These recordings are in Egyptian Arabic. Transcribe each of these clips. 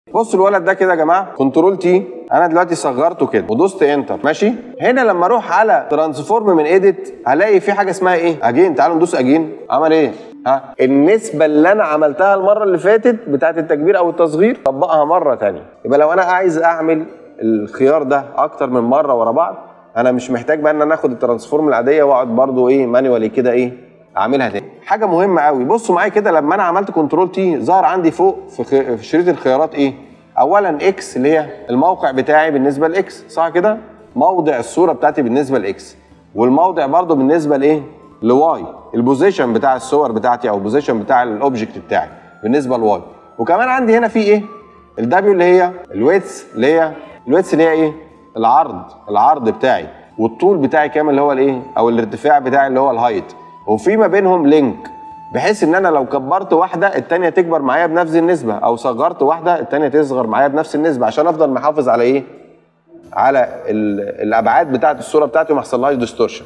بص الولد ده كده يا جماعه كنترول تي انا دلوقتي صغرته كده ودوست انتر ماشي هنا لما اروح على ترانسفورم من ايديت هلاقي في حاجه اسمها ايه اجين تعالوا ندوس اجين عمل ايه ها النسبه اللي انا عملتها المره اللي فاتت بتاعه التكبير او التصغير طبقها مره ثانيه يبقى لو انا عايز اعمل الخيار ده اكتر من مره ورا بعض انا مش محتاج بقى ان انا اخد الترانسفورم العاديه واقعد برضو ايه مانيوالي كده ايه اعملها تاني حاجه مهمه قوي بصوا معايا كده لما انا عملت كنترول تي ظهر عندي فوق في, خي... في شريط الخيارات ايه اولا اكس اللي هي الموقع بتاعي بالنسبه لاكس صح كده موضع الصوره بتاعتي بالنسبه لاكس والموضع برضو بالنسبه لايه لواي البوزيشن بتاع الصور بتاعتي او البوزيشن بتاع الاوبجكت بتاعي بالنسبه لواي وكمان عندي هنا في ايه الدبليو اللي هي الويتس اللي هي الويتس اللي هي ايه العرض العرض بتاعي والطول بتاعي كام اللي هو الايه او الارتفاع بتاعي اللي هو الهايت وفي ما بينهم لينك بحيث ان انا لو كبرت واحده الثانيه تكبر معايا بنفس النسبه او صغرت واحده الثانيه تصغر معايا بنفس النسبه عشان افضل محافظ على ايه على الابعاد بتاعه الصوره بتاعتي وما يحصلهاش ديستورشن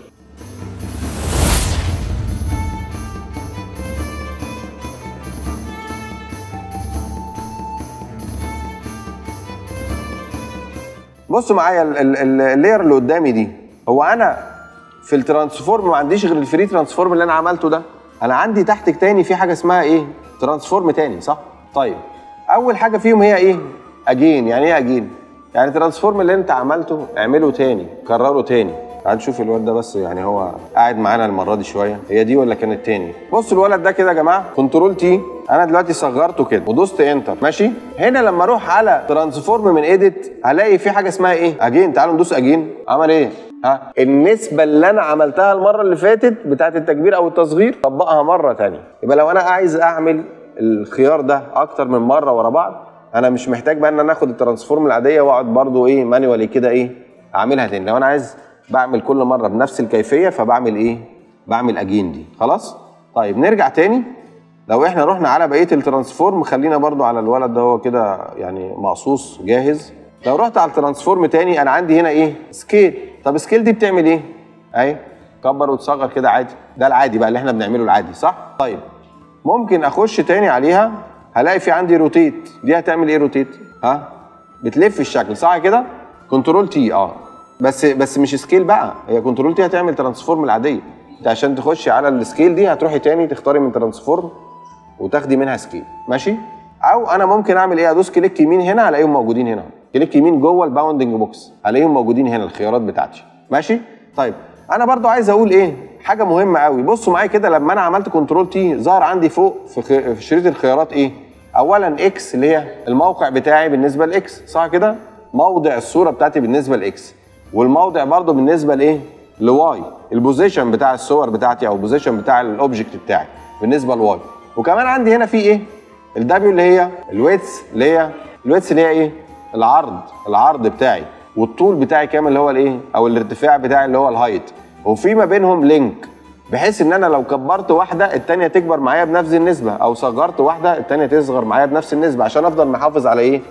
بصوا معايا اللاير اللي قدامي دي هو انا في الترانسفورم ما عنديش غير الفري ترانسفورم اللي انا عملته ده انا عندي تحت تاني في حاجه اسمها ايه ترانسفورم تاني صح طيب اول حاجه فيهم هي ايه اجين يعني ايه اجين يعني ترانسفورم اللي انت عملته اعمله تاني كرره تاني تعال نشوف الولد ده بس يعني هو قاعد معانا المره دي شويه هي دي ولا كانت تاني بص الولد ده كده يا جماعه كنترول تي انا دلوقتي صغرته كده ودوست انتر ماشي هنا لما اروح على ترانسفورم من ايديت هلاقي في حاجه اسمها ايه اجين تعالوا ندوس اجين عمل ايه ها النسبه اللي انا عملتها المره اللي فاتت بتاعه التكبير او التصغير طبقها مره ثانيه يبقى لو انا عايز اعمل الخيار ده اكتر من مره ورا بعض انا مش محتاج بقى ان انا اخد الترانسفورم العاديه واقعد برضو ايه مانيوالي كده ايه اعملها تاني لو انا عايز بعمل كل مره بنفس الكيفيه فبعمل ايه بعمل اجين دي خلاص طيب نرجع تاني لو احنا رحنا على بقيه الترانسفورم خلينا برضو على الولد ده هو كده يعني مقصوص جاهز لو رحت على الترانسفورم تاني انا عندي هنا ايه سكيل طب سكيل دي بتعمل ايه اهي كبر وتصغر كده عادي ده العادي بقى اللي احنا بنعمله العادي صح طيب ممكن اخش تاني عليها هلاقي في عندي روتيت دي هتعمل ايه روتيت ها بتلف الشكل صح كده كنترول تي اه بس بس مش سكيل بقى هي كنترول تي هتعمل ترانسفورم العاديه انت عشان تخشي على السكيل دي هتروحي تاني تختاري من ترانسفورم وتاخدي منها سكيل ماشي او انا ممكن اعمل ايه ادوس كليك يمين هنا هلاقيهم موجودين هنا كليك يمين جوه الباوندنج بوكس هلاقيهم موجودين هنا الخيارات بتاعتي ماشي طيب انا برضو عايز اقول ايه حاجه مهمه قوي بصوا معايا كده لما انا عملت كنترول تي ظهر عندي فوق في, خي... في شريط الخيارات ايه اولا اكس اللي هي الموقع بتاعي بالنسبه لاكس صح كده موضع الصوره بتاعتي بالنسبه لاكس والموضع برضو بالنسبه لايه لواي البوزيشن بتاع الصور بتاعتي او البوزيشن بتاع الاوبجكت بتاعي بالنسبه لواي وكمان عندي هنا في ايه الدبليو اللي هي الويتس اللي هي الويتس اللي هي ايه العرض العرض بتاعي والطول بتاعي كام اللي هو الايه او الارتفاع بتاعي اللي هو الهايت وفي ما بينهم لينك بحيث ان انا لو كبرت واحده الثانيه تكبر معايا بنفس النسبه او صغرت واحده الثانيه تصغر معايا بنفس النسبه عشان افضل محافظ على ايه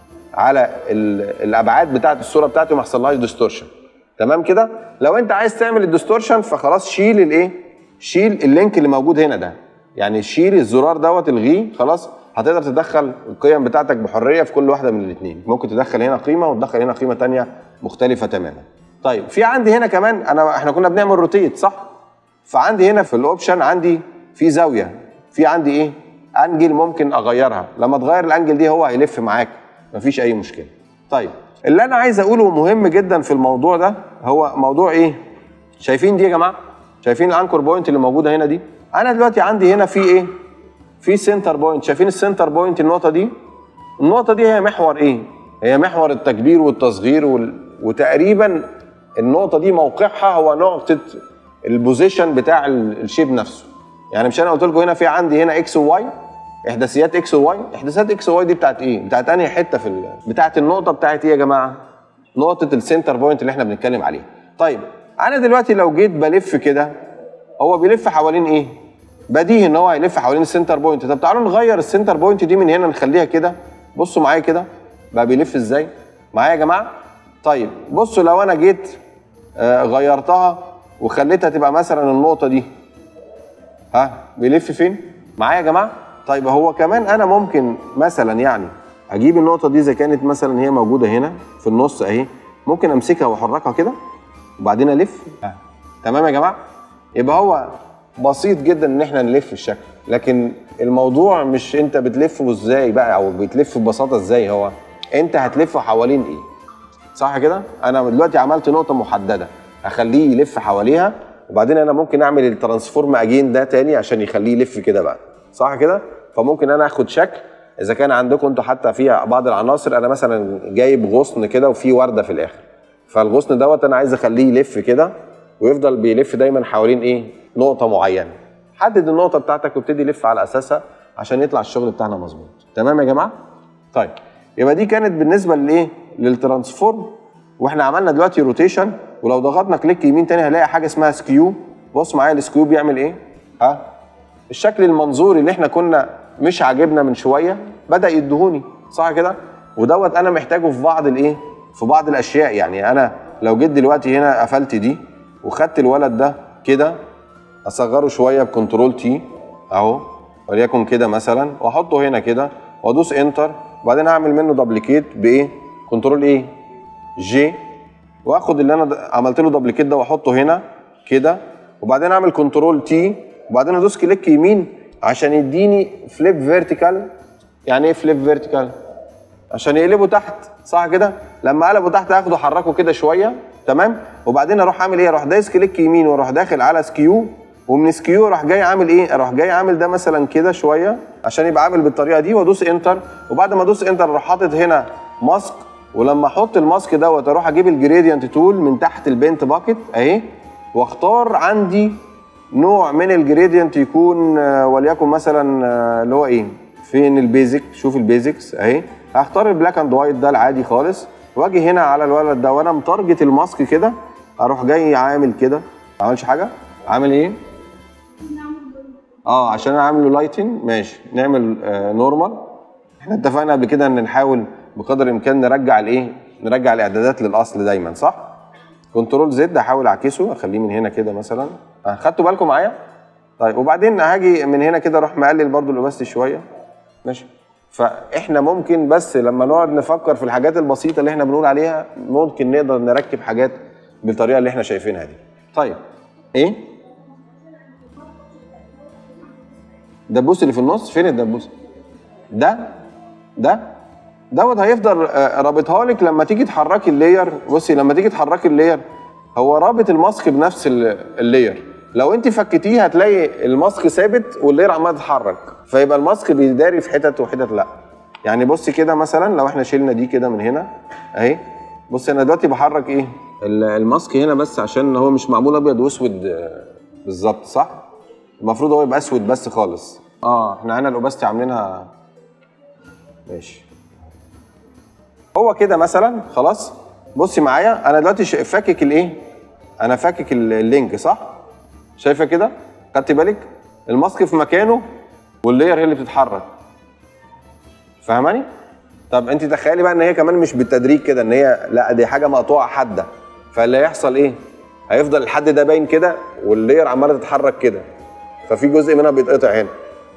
على الابعاد بتاعه الصوره بتاعتي وما يحصلهاش ديستورشن تمام كده لو انت عايز تعمل الديستورشن فخلاص شيل الايه شيل اللينك اللي موجود هنا ده يعني شيل الزرار دوت الغيه خلاص هتقدر تدخل القيم بتاعتك بحريه في كل واحده من الاثنين ممكن تدخل هنا قيمه وتدخل هنا قيمه ثانيه مختلفه تماما طيب في عندي هنا كمان انا احنا كنا بنعمل روتيت صح فعندي هنا في الاوبشن عندي في زاويه في عندي ايه انجل ممكن اغيرها لما تغير الانجل دي هو هيلف معاك مفيش اي مشكله طيب اللي انا عايز اقوله مهم جدا في الموضوع ده هو موضوع ايه شايفين دي يا جماعه شايفين الانكور بوينت اللي موجوده هنا دي انا دلوقتي عندي هنا في ايه في سنتر بوينت شايفين السنتر بوينت النقطه دي النقطه دي هي محور ايه هي محور التكبير والتصغير وال... وتقريبا النقطه دي موقعها هو نقطه البوزيشن بتاع الشيب نفسه يعني مش انا قلت لكم هنا في عندي هنا اكس وواي احداثيات اكس وواي احداثيات اكس وواي دي بتاعت ايه بتاعت انهي حته في ال... بتاعت النقطه بتاعت ايه يا جماعه نقطه السنتر بوينت اللي احنا بنتكلم عليها طيب انا دلوقتي لو جيت بلف كده هو بيلف حوالين ايه بديهي ان هو هيلف حوالين السنتر بوينت طب تعالوا نغير السنتر بوينت دي من هنا نخليها كده بصوا معايا كده بقى بيلف ازاي معايا يا جماعه طيب بصوا لو انا جيت آه غيرتها وخليتها تبقى مثلا النقطه دي ها بيلف فين معايا يا جماعه طيب هو كمان انا ممكن مثلا يعني اجيب النقطه دي اذا كانت مثلا هي موجوده هنا في النص اهي ممكن امسكها واحركها كده وبعدين الف تمام يا جماعه يبقى هو بسيط جدا ان احنا نلف الشكل لكن الموضوع مش انت بتلفه ازاي بقى او بتلف ببساطه ازاي هو انت هتلفه حوالين ايه صح كده انا دلوقتي عملت نقطه محدده اخليه يلف حواليها وبعدين انا ممكن اعمل الترانسفورم اجين ده تاني عشان يخليه يلف كده بقى صح كده فممكن انا اخد شكل اذا كان عندكم انتوا حتى في بعض العناصر انا مثلا جايب غصن كده وفي ورده في الاخر فالغصن دوت انا عايز اخليه يلف كده ويفضل بيلف دايما حوالين ايه نقطه معينه حدد النقطه بتاعتك وابتدي لف على اساسها عشان يطلع الشغل بتاعنا مظبوط تمام يا جماعه طيب يبقى دي كانت بالنسبه لايه للترانسفورم واحنا عملنا دلوقتي روتيشن ولو ضغطنا كليك يمين تاني هنلاقي حاجه اسمها سكيو بص معايا السكيو بيعمل ايه ها الشكل المنظوري اللي احنا كنا مش عاجبنا من شويه بدا يدهوني صح كده ودوت انا محتاجه في بعض الايه في بعض الاشياء يعني انا لو جيت دلوقتي هنا قفلت دي وخدت الولد ده كده اصغره شويه بكنترول تي اهو وليكن كده مثلا واحطه هنا كده وادوس انتر وبعدين اعمل منه دبليكيت بايه كنترول ايه جي واخد اللي انا د- عملت له دبليكيت ده واحطه هنا كده وبعدين اعمل كنترول تي وبعدين ادوس كليك يمين عشان يديني فليب فيرتيكال يعني ايه فليب فيرتيكال عشان يقلبه تحت صح كده لما قلبه تحت اخده احركه كده شويه تمام وبعدين اروح اعمل ايه اروح دايس كليك يمين واروح داخل على سكيو ومن سكيو اروح جاي عامل ايه اروح جاي عامل ده مثلا كده شويه عشان يبقى عامل بالطريقه دي وادوس انتر وبعد ما ادوس انتر اروح حاطط هنا ماسك ولما احط الماسك دوت اروح اجيب الجريدينت تول من تحت البنت باكت اهي واختار عندي نوع من الجريدينت يكون آه، وليكن مثلا آه، اللي هو ايه فين البيزك شوف البيزكس اهي هختار البلاك اند وايت ده العادي خالص واجي هنا على الولد ده وانا متارجت الماسك كده اروح جاي عامل كده ما عملش حاجه عامل ايه اه عشان انا عامله لايتنج ماشي نعمل آه نورمال احنا اتفقنا قبل كده ان نحاول بقدر الامكان نرجع الايه نرجع الاعدادات للاصل دايما صح كنترول زد احاول اعكسه اخليه من هنا كده مثلا آه، خدتوا بالكم معايا طيب وبعدين هاجي من هنا كده اروح مقلل برضو الاوباستي شويه ماشي فاحنا ممكن بس لما نقعد نفكر في الحاجات البسيطه اللي احنا بنقول عليها ممكن نقدر نركب حاجات بالطريقه اللي احنا شايفينها دي طيب ايه الدبوس اللي في النص فين الدبوس ده ده دوت هيفضل آه، رابطها لك لما تيجي تحركي اللاير بصي لما تيجي تحركي اللاير هو رابط الماسك بنفس ال- اللاير لو انت فكتيه هتلاقي الماسك ثابت واللاير عمال تتحرك فيبقى الماسك بيداري في حتت وحتت لا يعني بصي كده مثلا لو احنا شلنا دي كده من هنا اهي بصي انا دلوقتي بحرك ايه ال- الماسك هنا بس عشان هو مش معمول ابيض واسود آه، بالظبط صح المفروض هو يبقى اسود بس خالص اه احنا هنا الاوباستي عاملينها ماشي هو كده مثلا خلاص بصي معايا انا دلوقتي ش- فاكك الايه انا فاكك ال- اللينك صح شايفه كده خدتي بالك الماسك في مكانه واللاير هي اللي بتتحرك فاهماني طب انت تخيلي بقى ان هي كمان مش بالتدريج كده ان هي لا دي حاجه مقطوعه حاده فاللي هيحصل ايه هيفضل الحد ده باين كده واللاير عماله تتحرك كده ففي جزء منها بيتقطع هنا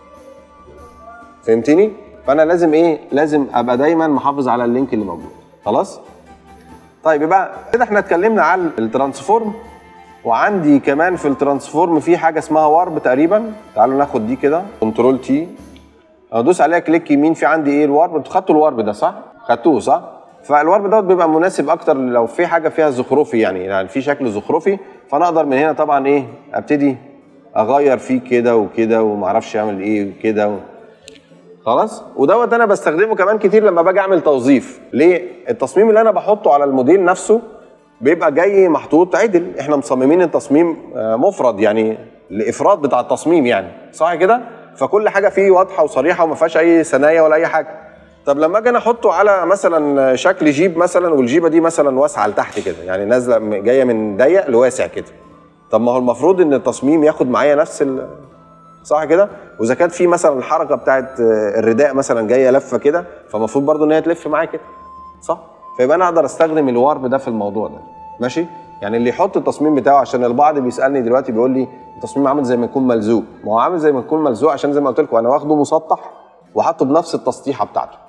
فهمتني فانا لازم ايه لازم ابقى دايما محافظ على اللينك اللي موجود خلاص طيب يبقى كده احنا اتكلمنا عن الترانسفورم وعندي كمان في الترانسفورم في حاجه اسمها وارب تقريبا تعالوا ناخد دي كده كنترول تي ادوس عليها كليك يمين في عندي ايه الوارب انتوا خدتوا الوارب ده صح خدتوه صح فالوارب دوت بيبقى مناسب اكتر لو في حاجه فيها زخرفي يعني يعني في شكل زخرفي فانا اقدر من هنا طبعا ايه ابتدي اغير فيه كده وكده ومعرفش اعمل ايه وكده و... خلاص ودوت انا بستخدمه كمان كتير لما باجي اعمل توظيف ليه التصميم اللي انا بحطه على الموديل نفسه بيبقى جاي محطوط عدل احنا مصممين التصميم آه، مفرد يعني الافراد بتاع التصميم يعني صح كده فكل حاجه فيه واضحه وصريحه وما فيهاش اي ثنايا ولا اي حاجه طب لما اجي انا احطه على مثلا شكل جيب مثلا والجيبه دي مثلا واسعه لتحت كده يعني نازله م- جايه من ضيق لواسع كده طب ما هو المفروض ان التصميم ياخد معايا نفس ال... صح كده واذا كانت في مثلا الحركه بتاعت آه، الرداء مثلا جايه لفه كده فالمفروض برضو ان هي تلف معايا كده صح فيبقى انا اقدر استخدم الوارب ده في الموضوع ده ماشي يعني اللي يحط التصميم بتاعه عشان البعض بيسالني دلوقتي بيقول لي التصميم عامل زي ما يكون ملزوق ما هو عامل زي ما يكون ملزوق عشان زي ما قلت لكم انا واخده مسطح وحاطه بنفس التسطيحه بتاعته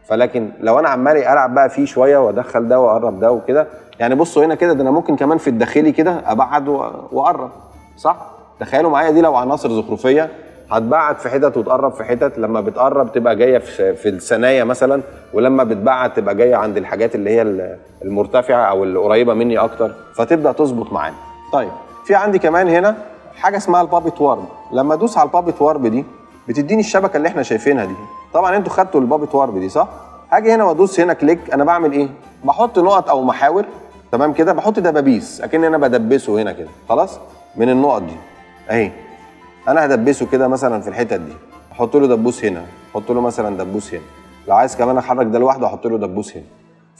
فلكن لو انا عمال العب بقى فيه شويه وادخل ده واقرب ده وكده يعني بصوا هنا كده ده انا ممكن كمان في الداخلي كده ابعد و- واقرب صح تخيلوا معايا دي لو عناصر زخرفيه هتبعد في حتت وتقرب في حتت لما بتقرب تبقى جايه في في الثنايا مثلا ولما بتبعد تبقى جايه عند الحاجات اللي هي ال- المرتفعه او القريبه مني اكتر فتبدا تظبط معانا طيب في عندي كمان هنا حاجه اسمها البابت وارب لما ادوس على البابت وارب دي بتديني الشبكه اللي احنا شايفينها دي طبعا انتوا خدتوا البابت وارب دي صح هاجي هنا وادوس هنا كليك انا بعمل ايه بحط نقط او محاور تمام كده بحط دبابيس اكن انا بدبسه هنا كده خلاص من النقط دي اهي انا هدبسه كده مثلا في الحتت دي احط له دبوس هنا احط له مثلا دبوس هنا لو عايز كمان احرك ده لوحده احط له دبوس هنا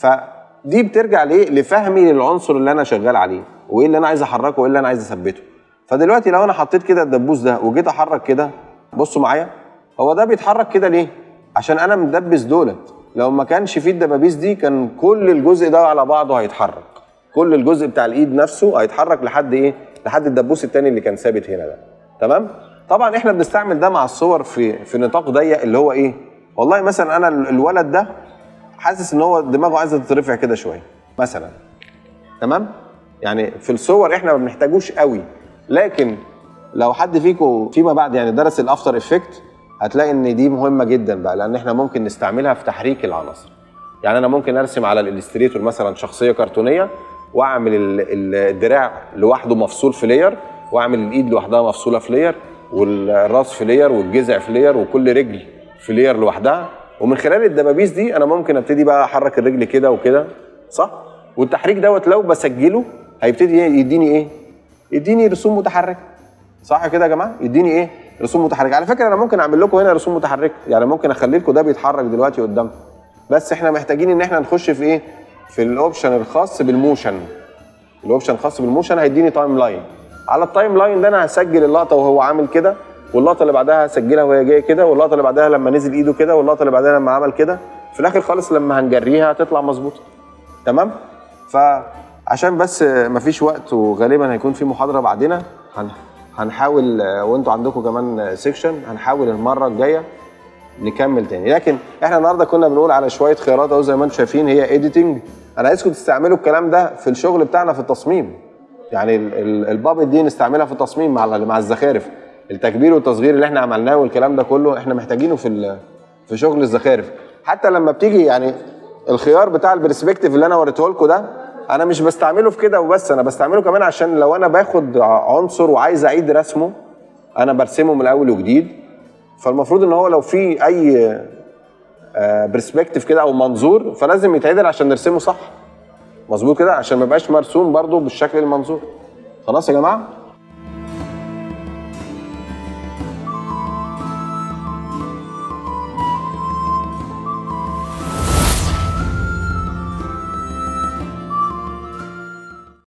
فدي بترجع ليه لفهمي للعنصر اللي انا شغال عليه وايه اللي انا عايز احركه وايه اللي انا عايز اثبته فدلوقتي لو انا حطيت كده الدبوس ده وجيت احرك كده بصوا معايا هو ده بيتحرك كده ليه عشان انا مدبس دولت لو ما كانش فيه الدبابيس دي كان كل الجزء ده على بعضه هيتحرك كل الجزء بتاع الايد نفسه هيتحرك لحد ايه لحد الدبوس التاني اللي كان ثابت هنا ده تمام طبعا احنا بنستعمل ده مع الصور في في نطاق ضيق اللي هو ايه والله مثلا انا ال- الولد ده حاسس ان هو دماغه عايزه تترفع كده شويه مثلا تمام يعني في الصور احنا ما بنحتاجوش قوي لكن لو حد فيكم فيما بعد يعني درس الافتر افكت هتلاقي ان دي مهمه جدا بقى لان احنا ممكن نستعملها في تحريك العناصر يعني انا ممكن ارسم على الالستريتور مثلا شخصيه كرتونيه واعمل ال- ال- الدراع لوحده مفصول في لير واعمل الايد لوحدها مفصوله في لير والراس في لير والجذع في لير وكل رجل في لير لوحدها ومن خلال الدبابيس دي انا ممكن ابتدي بقى احرك الرجل كده وكده صح والتحريك دوت لو بسجله هيبتدي يديني ايه يديني رسوم متحركه صح كده يا جماعه يديني ايه رسوم متحركه على فكره انا ممكن اعمل لكم هنا رسوم متحركه يعني ممكن اخلي لكم ده بيتحرك دلوقتي قدامكم بس احنا محتاجين ان احنا نخش في ايه في الاوبشن الخاص بالموشن الاوبشن الخاص بالموشن هيديني تايم لاين على التايم لاين ده انا هسجل اللقطه وهو عامل كده واللقطه اللي بعدها هسجلها وهي جايه كده واللقطه اللي بعدها لما نزل ايده كده واللقطه اللي بعدها لما عمل كده في الاخر خالص لما هنجريها هتطلع مظبوطه تمام فعشان بس مفيش وقت وغالبا هيكون في محاضره بعدنا هن- هنحاول وانتوا عندكم كمان سيكشن هنحاول المره الجايه نكمل تاني لكن احنا النهارده كنا بنقول على شويه خيارات اهو زي ما انتم شايفين هي ايديتنج انا عايزكم تستعملوا الكلام ده في الشغل بتاعنا في التصميم يعني ال- ال- البابت دي نستعملها في التصميم مع ال- مع الزخارف التكبير والتصغير اللي احنا عملناه والكلام ده كله احنا محتاجينه في ال- في شغل الزخارف حتى لما بتيجي يعني الخيار بتاع البرسبكتيف اللي انا وريته لكم ده انا مش بستعمله في كده وبس انا بستعمله كمان عشان لو انا باخد ع- عنصر وعايز اعيد رسمه انا برسمه من الاول وجديد فالمفروض ان هو لو في اي برسبكتيف كده او منظور فلازم يتعدل عشان نرسمه صح مظبوط كده عشان ما يبقاش مرسوم برضو بالشكل المنظور خلاص يا جماعه